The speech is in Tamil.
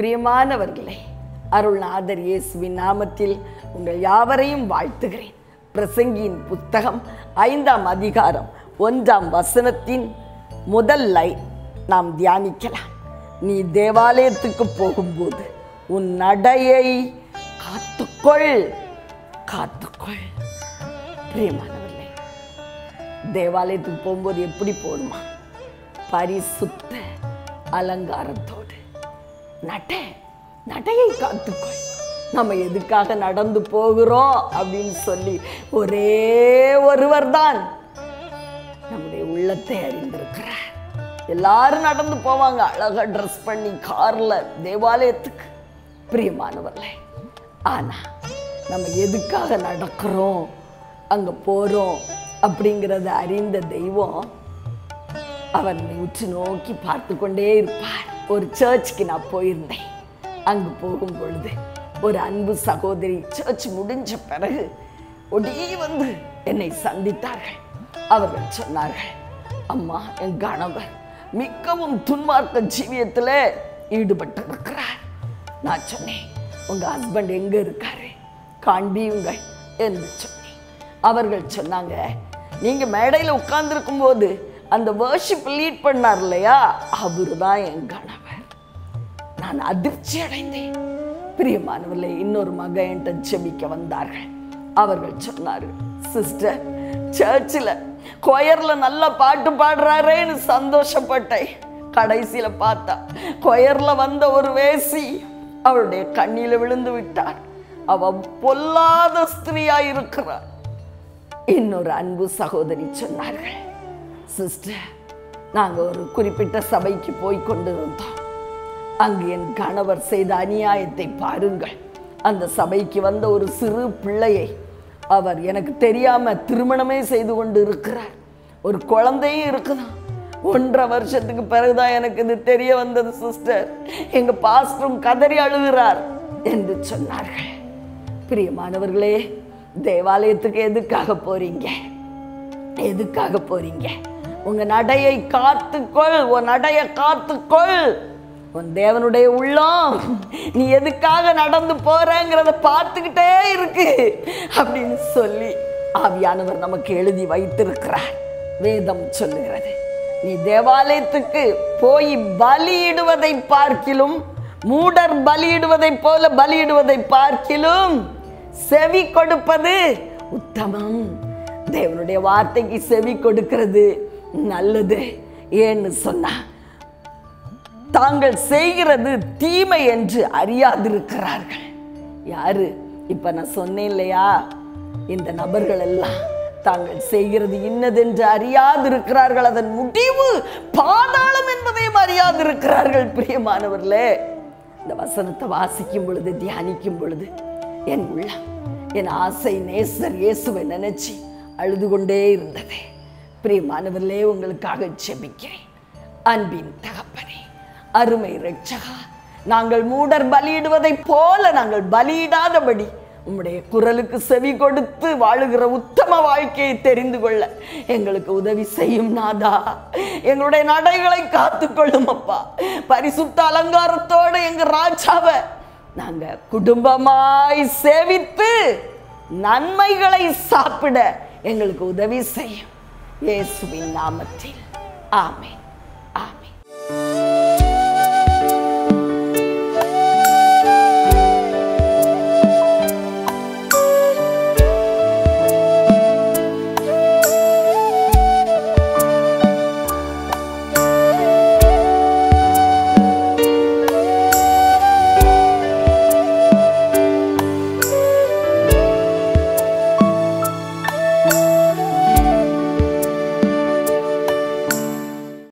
பிரியமானவர்களே அருள்நாதர் இயேசுவின் நாமத்தில் உங்கள் யாவரையும் வாழ்த்துகிறேன் பிரசங்கியின் புத்தகம் ஐந்தாம் அதிகாரம் ஒன்றாம் வசனத்தின் முதல் லைன் நாம் தியானிக்கலாம் நீ தேவாலயத்துக்கு போகும்போது உன் நடையை காத்துக்கொள் காத்துக்கொள் பிரியமானவர்களே தேவாலயத்துக்கு போகும்போது எப்படி போகணுமா பரிசுத்த அலங்காரத்தோடு நட நடையை காத்துக்கொள் நம்ம எதுக்காக நடந்து போகிறோம் அப்படின்னு சொல்லி ஒரே ஒருவர் தான் நம்முடைய உள்ளத்தை அறிந்திருக்கிறார் எல்லாரும் நடந்து போவாங்க அழகா ட்ரெஸ் பண்ணி கார்ல தேவாலயத்துக்கு பிரியமானவர்களே ஆனா நம்ம எதுக்காக நடக்கிறோம் அங்க போறோம் அப்படிங்கிறத அறிந்த தெய்வம் அவன் உற்று நோக்கி பார்த்து கொண்டே இருப்பார் ஒரு சர்ச்சுக்கு நான் போயிருந்தேன் அங்கு போகும் பொழுது ஒரு அன்பு சகோதரி சர்ச் முடிஞ்ச பிறகு ஒடி வந்து என்னை சந்தித்தார்கள் அவர்கள் சொன்னார்கள் அம்மா என் கணவர் மிகவும் துன்மார்க்க ஜீவியத்தில் ஈடுபட்டிருக்கிறார் நான் சொன்னேன் உங்க ஹஸ்பண்ட் எங்க இருக்காரு காண்பியுங்கள் என்று சொன்னேன் அவர்கள் சொன்னாங்க நீங்க மேடையில் உட்கார்ந்துருக்கும் போது அந்த வேர்ஷிப் லீட் பண்ணார் இல்லையா அவரு தான் என் கணவர் நான் அதிர்ச்சி அடைந்தேன் பிரியமானவர்களே இன்னொரு மக என்கிட்ட ஜெபிக்க வந்தார்கள் அவர்கள் சொன்னார்கள் சிஸ்டர் சர்ச்சில் கொயர்ல நல்லா பாட்டு பாடுறாரேன்னு சந்தோஷப்பட்டேன் கடைசியில பார்த்தா கொயர்ல வந்த ஒரு வேசி அவளுடைய கண்ணில விழுந்து விட்டார் அவ பொல்லாத ஸ்திரியா இருக்கிறார் இன்னொரு அன்பு சகோதரி சொன்னார்கள் சிஸ்டர் நாங்கள் ஒரு குறிப்பிட்ட சபைக்கு போய் கொண்டு இருந்தோம் அங்கு என் கணவர் செய்த அநியாயத்தை பாருங்கள் அந்த சபைக்கு வந்த ஒரு சிறு பிள்ளையை அவர் எனக்கு தெரியாம திருமணமே செய்து கொண்டு இருக்கிறார் ஒரு குழந்தையும் இருக்குதான் ஒன்றரை வருஷத்துக்கு பிறகுதான் எனக்கு இது தெரிய வந்தது சிஸ்டர் எங்க பாஸ்டரும் கதறி அழுகிறார் என்று சொன்னார்கள் பிரியமானவர்களே தேவாலயத்துக்கு எதுக்காக போறீங்க எதுக்காக போறீங்க உங்க நடையை காத்துக்கொள் உன் நடைய காத்துக்கொள் உன் தேவனுடைய உள்ளம் நீ எதுக்காக நடந்து போறங்கிறத பார்த்துக்கிட்டே இருக்கு அப்படின்னு சொல்லி ஆவியானவர் நமக்கு எழுதி வைத்திருக்கிறார் வேதம் சொல்லுகிறது நீ தேவாலயத்துக்கு போய் பலியிடுவதை பார்க்கிலும் மூடர் பலியிடுவதைப் போல பலியிடுவதை பார்க்கிலும் செவி கொடுப்பது உத்தமம் தேவனுடைய வார்த்தைக்கு செவி கொடுக்கிறது நல்லது ஏன்னு சொன்னா தாங்கள் செய்கிறது தீமை என்று அறியாதிருக்கிறார்கள் யாரு இப்ப நான் சொன்னேன் இல்லையா இந்த நபர்கள் எல்லாம் தாங்கள் செய்கிறது இன்னதென்று அறியாதிருக்கிறார்கள் அதன் முடிவு பாதாளம் என்பதையும் அறியாதிருக்கிறார்கள் பிரியமானவர்களே இந்த வசனத்தை வாசிக்கும் பொழுது தியானிக்கும் பொழுது என் உள்ளம் என் ஆசை நேசர் இயேசுவை நினைச்சு அழுது கொண்டே இருந்தது பிரியமானவர்களே உங்களுக்காக செபிக்கிறேன் அன்பின் தகப்பனே அருமை ரட்சகா நாங்கள் மூடர் பலியிடுவதைப் போல நாங்கள் பலியிடாதபடி உம்முடைய குரலுக்கு செவி கொடுத்து வாழுகிற உத்தம வாழ்க்கையை தெரிந்து கொள்ள எங்களுக்கு உதவி செய்யும் நாதா எங்களுடைய நடைகளை காத்துக்கொள்ளும் அப்பா பரிசுத்த அலங்காரத்தோடு எங்க ராஜாவை நாங்க குடும்பமாய் சேவித்து நன்மைகளை சாப்பிட எங்களுக்கு உதவி செய்யும் இயேசுவின் நாமத்தில் ஆமென் ஆமென்